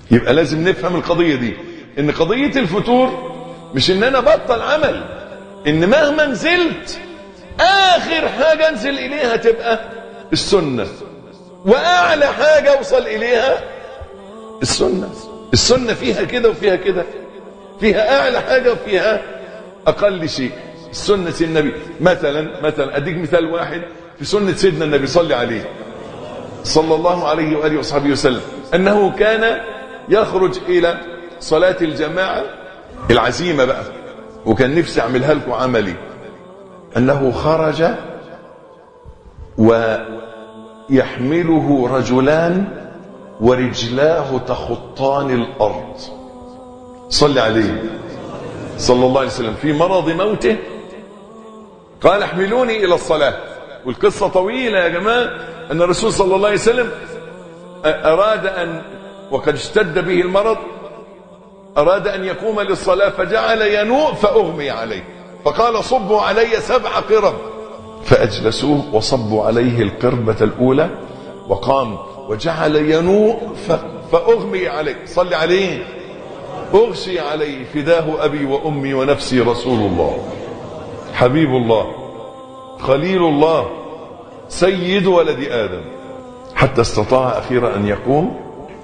يبقى لازم نفهم القضية دي ان قضية الفتور مش ان انا بطل عمل ان مهما نزلت اخر حاجة انزل اليها تبقى السنة واعلى حاجة اوصل اليها السنة السنة فيها كده وفيها كده فيها اعلى حاجة وفيها اقل شيء سنة النبي مثلا مثلا اديك مثال واحد في سنة سيدنا النبي صلى عليه صلى الله عليه وآله وصحبه وسلم أنه كان يخرج إلى صلاة الجماعة العزيمة بقى وكان نفسي أعملها لكم عملي أنه خرج ويحمله رجلان ورجلاه تخطان الأرض صلى عليه صلى الله عليه وسلم في مرض موته قال احملوني إلى الصلاة والقصة طويلة يا جماعة أن الرسول صلى الله عليه وسلم أراد أن وقد اشتد به المرض أراد أن يقوم للصلاة فجعل ينوء فأغمي عليه فقال صبوا علي سبع قرب فأجلسوه وصبوا عليه القربة الأولى وقام وجعل ينوء فأغمي عليه صل عليه أغشي عليه فداه أبي وأمي ونفسي رسول الله حبيب الله خليل الله سيد ولد آدم حتى استطاع أخيرا أن يقوم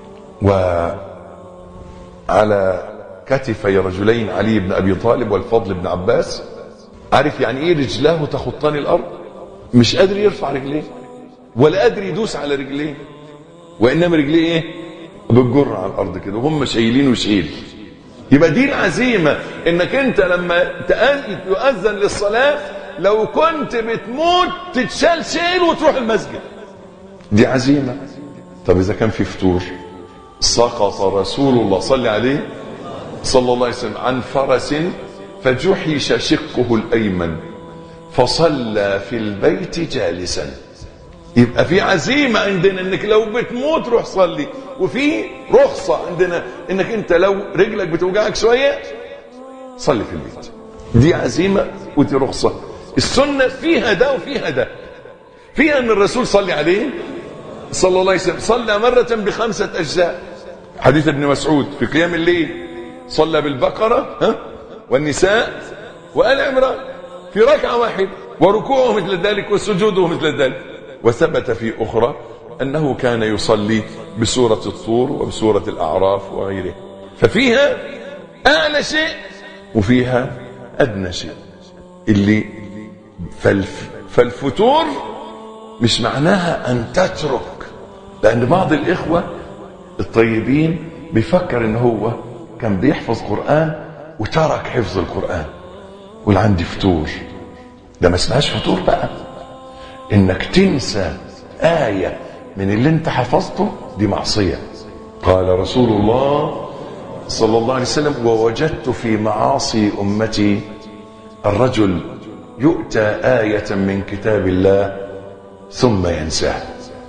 وعلى كتفي رجلين علي بن أبي طالب والفضل بن عباس عارف يعني إيه رجلاه تخطان الأرض مش قادر يرفع رجليه ولا قادر يدوس على رجليه وإنما رجليه إيه بتجر على الأرض كده وهم شايلين وشيل يبقى دي العزيمة إنك أنت لما يؤذن للصلاة لو كنت بتموت تتشال شيل وتروح المسجد دي عزيمة طب إذا كان في فتور سقط رسول الله صلى عليه صلى الله عليه وسلم عن فرس فجحش شقه الأيمن فصلى في البيت جالسا يبقى في عزيمة عندنا انك لو بتموت روح صلي وفي رخصة عندنا انك انت لو رجلك بتوجعك شوية صلي في البيت دي عزيمة ودي رخصة السنة فيها ده وفيها ده فيها ان الرسول صلى عليه صلى الله عليه وسلم صلى مرة بخمسة اجزاء حديث ابن مسعود في قيام الليل صلى بالبقرة ها والنساء وآل عمران في ركعة واحدة وركوعه مثل ذلك وسجوده مثل ذلك وثبت في أخرى أنه كان يصلي بسورة الطور وبسورة الأعراف وغيره ففيها أعلى شيء وفيها أدنى شيء اللي فالف فالفتور مش معناها أن تترك لأن بعض الإخوة الطيبين بيفكر إن هو كان بيحفظ قرآن وترك حفظ القرآن واللي عندي فتور ده ما اسمهاش فتور بقى انك تنسى آية من اللي انت حفظته دي معصية قال رسول الله صلى الله عليه وسلم ووجدت في معاصي أمتي الرجل يؤتى آية من كتاب الله ثم ينساها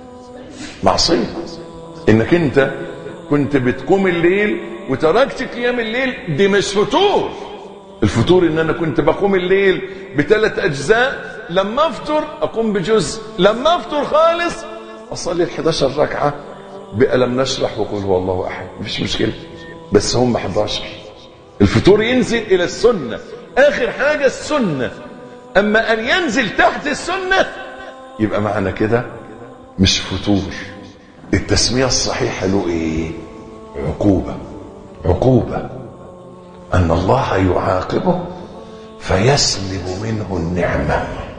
معصية انك انت كنت بتقوم الليل وتركت قيام الليل دي مش فتور الفتور ان انا كنت بقوم الليل بثلاث اجزاء لما افطر اقوم بجزء لما افطر خالص اصلي ال 11 ركعه بألم نشرح وقل هو الله احد مفيش مشكله بس هم 11 الفطور ينزل الى السنه اخر حاجه السنه اما ان ينزل تحت السنه يبقى معنى كده مش فتور التسميه الصحيحه له ايه عقوبه عقوبه ان الله يعاقبه فيسلب منه النعمه